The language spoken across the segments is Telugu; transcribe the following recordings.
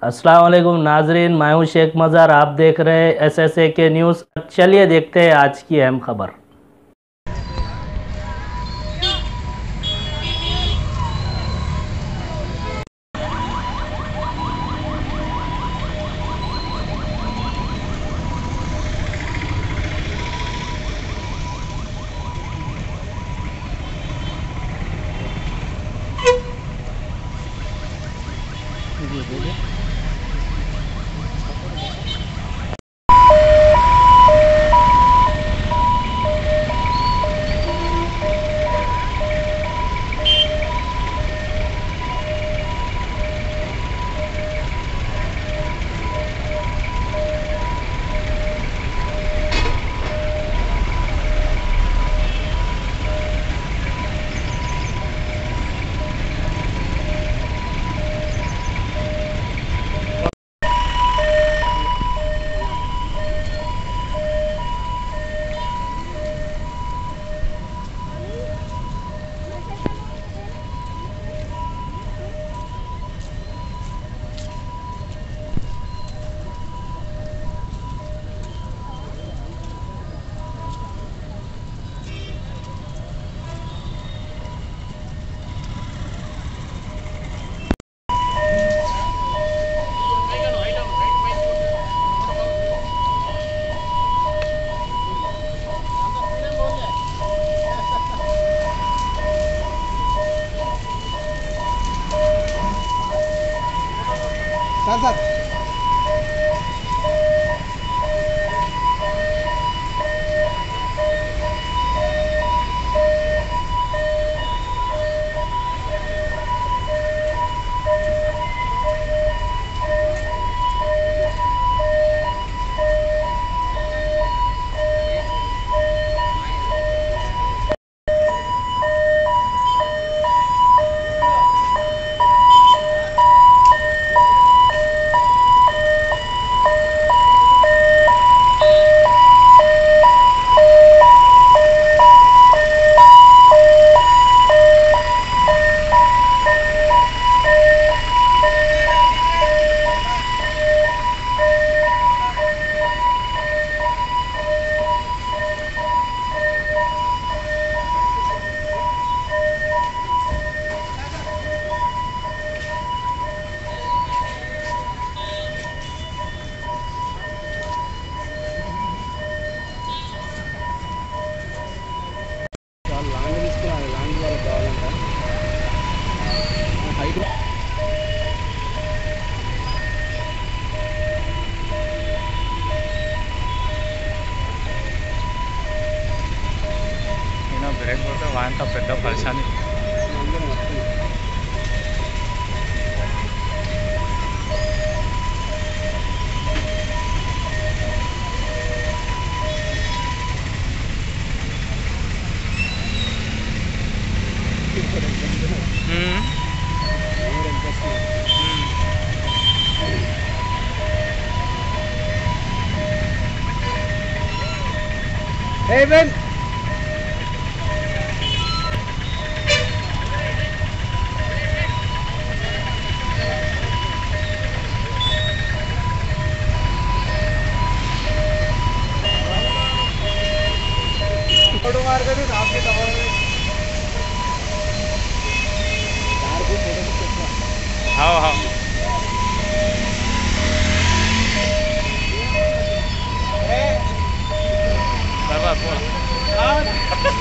अस्सलाम वालेकुम नाजरीन मैं हूं शेख मज़ार आप देख रहे हैं एस एस ए के न्यूज़ चलिए देखते हैं आज की अहम खबर సార్ సార్ చాలా లాంగ్ తీసుకున్నాను లాంగ్ వాళ్ళకి కావాలంట హైట్ నేను బ్రేక్ కొడితే వాంత పెద్ద పరిశాని అందరూ మొత్తం ఎవరు ఎంత వస్తున్నారు? Hey Ben! फोटो मार कर भी आपके कवर में यार को फोटो भी खींचना हाँ हाँ बाबा बोल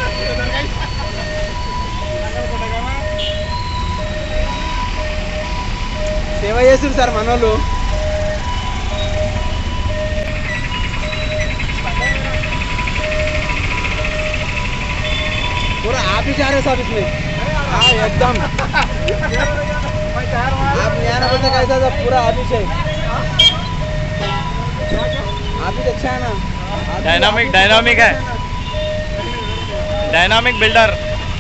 సేవ చేస్తారు సార్ మనోళ్ళు पूरा आप ही जा रहे हो सब इसमें हाँ एकदम आप ग्यारह बजे कैसा था पूरा आप ही से आप ही अच्छा है ना आप ही- डायनामिक डायनामिक है डायनामिक बिल्डर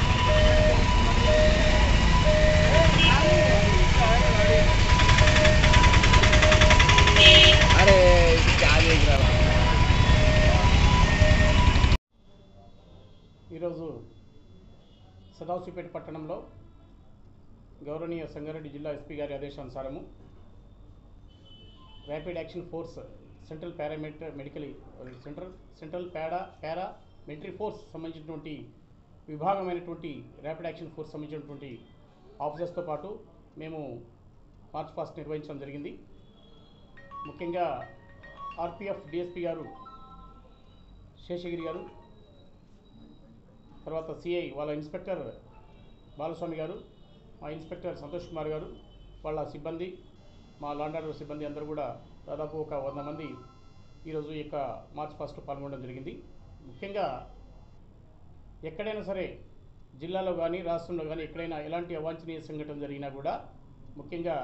अरे क्या देख रहा है ఈరోజు సదాశివపేట పట్టణంలో గౌరవనీయ సంగారెడ్డి జిల్లా ఎస్పీ గారి ఆదేశానుసారము rapid action force central paramilitary medical central central para paramilitary force సంబంధించినటువంటి విభాగమైనటువంటి ర్యాపిడ్ యాక్షన్ ఫోర్స్ సంబంధించినటువంటి ఆఫీసర్స్తో పాటు మేము మార్చ్ పాస్ట్ నిర్వహించడం జరిగింది ముఖ్యంగా ఆర్పిఎఫ్ డిఎస్పి గారు శేషగిరి గారు తర్వాత సిఐ వాళ్ళ ఇన్స్పెక్టర్ బాలస్వామి గారు మా ఇన్స్పెక్టర్ సంతోష్ కుమార్ గారు వాళ్ళ సిబ్బంది మా లాండ్ ఆర్డర్ సిబ్బంది అందరూ కూడా దాదాపు ఒక వంద మంది ఈరోజు ఈ యొక్క మార్చ్ ఫస్ట్ పాల్గొనడం జరిగింది ముఖ్యంగా ఎక్కడైనా సరే జిల్లాలో కానీ రాష్ట్రంలో కానీ ఎక్కడైనా ఎలాంటి అవాంఛనీయ సంఘటన జరిగినా కూడా ముఖ్యంగా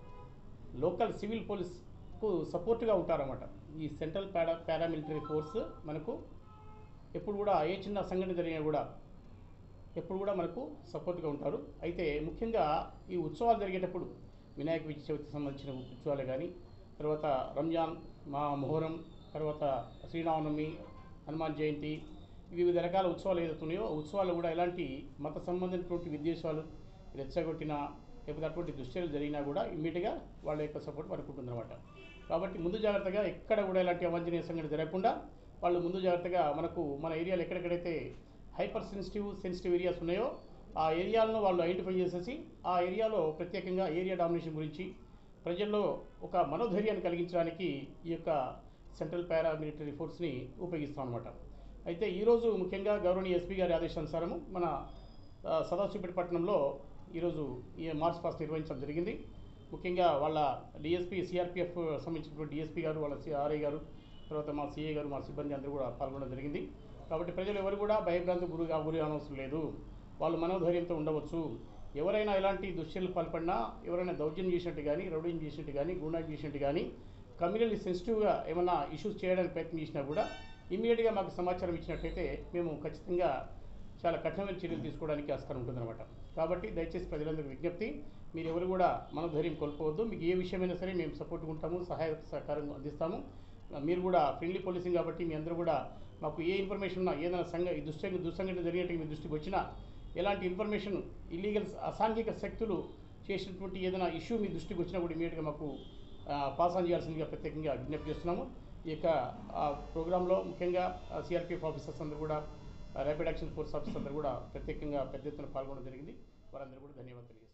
లోకల్ సివిల్ పోలీస్కు సపోర్ట్గా ఉంటారన్నమాట ఈ సెంట్రల్ పారా పారామిలిటరీ ఫోర్స్ మనకు ఎప్పుడు కూడా ఏ చిన్న సంఘటన జరిగినా కూడా ఎప్పుడు కూడా మనకు సపోర్ట్గా ఉంటారు అయితే ముఖ్యంగా ఈ ఉత్సవాలు జరిగేటప్పుడు వినాయక చవితికి సంబంధించిన ఉత్సవాలు కానీ తర్వాత రంజాన్ మా మొహరం తర్వాత శ్రీరామనవమి హనుమాన్ జయంతి వివిధ రకాల ఉత్సవాలు ఏదైతున్నాయో ఆ ఉత్సవాలు కూడా ఎలాంటి మత సంబంధించినటువంటి విద్వేషాలు రెచ్చగొట్టిన లేకపోతే అటువంటి దుశ్చర్యలు జరిగినా కూడా ఇమ్మీడియట్గా వాళ్ళ యొక్క సపోర్ట్ మనకు ఉంటుందన్నమాట కాబట్టి ముందు జాగ్రత్తగా ఎక్కడ కూడా ఎలాంటి అవాంఛనీయ సంఘటన జరగకుండా వాళ్ళు ముందు జాగ్రత్తగా మనకు మన ఏరియాలో ఎక్కడెక్కడైతే హైపర్ సెన్సిటివ్ సెన్సిటివ్ ఏరియాస్ ఉన్నాయో ఆ ఏరియాలను వాళ్ళు ఐడెంటిఫై చేసేసి ఆ ఏరియాలో ప్రత్యేకంగా ఏరియా డామినేషన్ గురించి ప్రజల్లో ఒక మనోధైర్యాన్ని కలిగించడానికి ఈ యొక్క సెంట్రల్ పారామిలిటరీ ఫోర్స్ని ఉపయోగిస్తాం అనమాట అయితే ఈరోజు ముఖ్యంగా గౌరవనీయ ఎస్పీ గారి ఆదేశానుసారము మన ఆ, సదాశివపేట పట్టణంలో ఈరోజు ఈ మార్చ్ పాస్ట్ నిర్వహించడం జరిగింది ముఖ్యంగా వాళ్ళ డిఎస్పీ సిఆర్పిఎఫ్ సంబంధించినటువంటి డిఎస్పీ గారు వాళ్ళ ఆర్ఐ గారు తర్వాత మా సిఐ గారు మా సిబ్బంది అందరూ కూడా పాల్గొనడం జరిగింది కాబట్టి ప్రజలు ఎవరు కూడా భయభ్రాంతి గురి గురి అనవసరం లేదు వాళ్ళు మనోధైర్యంతో ఉండవచ్చు ఎవరైనా ఎలాంటి దుశ్చర్యలు పాల్పడినా ఎవరైనా దౌర్జన్యం చేసినట్టు కానీ రౌడీని చేసినట్టు కానీ గుండాలు చేసినట్టు కానీ కమ్యూనల్ సెన్సిటివ్గా ఏమైనా ఇష్యూస్ చేయడానికి ప్రయత్నం చేసినా కూడా ఇమీడియట్గా మాకు సమాచారం ఇచ్చినట్టయితే మేము ఖచ్చితంగా చాలా కఠినమైన చర్యలు తీసుకోవడానికి ఆస్కారం ఉంటుందన్నమాట కాబట్టి దయచేసి ప్రజలందరికీ విజ్ఞప్తి మీరు ఎవరు కూడా మనోధైర్యం కోల్పోవద్దు మీకు ఏ విషయమైనా సరే మేము సపోర్ట్ ఉంటాము సహాయ సహకారం అందిస్తాము మీరు కూడా ఫ్రెండ్లీ పోలీసింగ్ కాబట్టి మీ అందరూ కూడా మాకు ఏ ఇన్ఫర్మేషన్ ఉన్నా ఏదైనా సంఘ ఈ దుస్సంగ దుస్సంఘటన జరిగినట్టు మీ దృష్టికి వచ్చినా ఎలాంటి ఇన్ఫర్మేషన్ ఇల్లీగల్ అసాంఘిక శక్తులు చేసినటువంటి ఏదైనా ఇష్యూ మీ దృష్టికి వచ్చినా కూడా ఇమీడియట్గా మాకు పాస్ ఆన్ చేయాల్సిందిగా ప్రత్యేకంగా విజ్ఞప్తి చేస్తున్నాము ఈ యొక్క ప్రోగ్రాంలో ముఖ్యంగా సిఆర్పిఎఫ్ ఆఫీసర్స్ అందరూ కూడా ర్యాపిడ్ యాక్షన్ ఫోర్స్ ఆఫీసర్స్ అందరూ కూడా ప్రత్యేకంగా పెద్ద ఎత్తున పాల్గొనడం జరిగింది వారందరూ కూడా ధన్యవాదాలు తెలియజేస్తున్నాను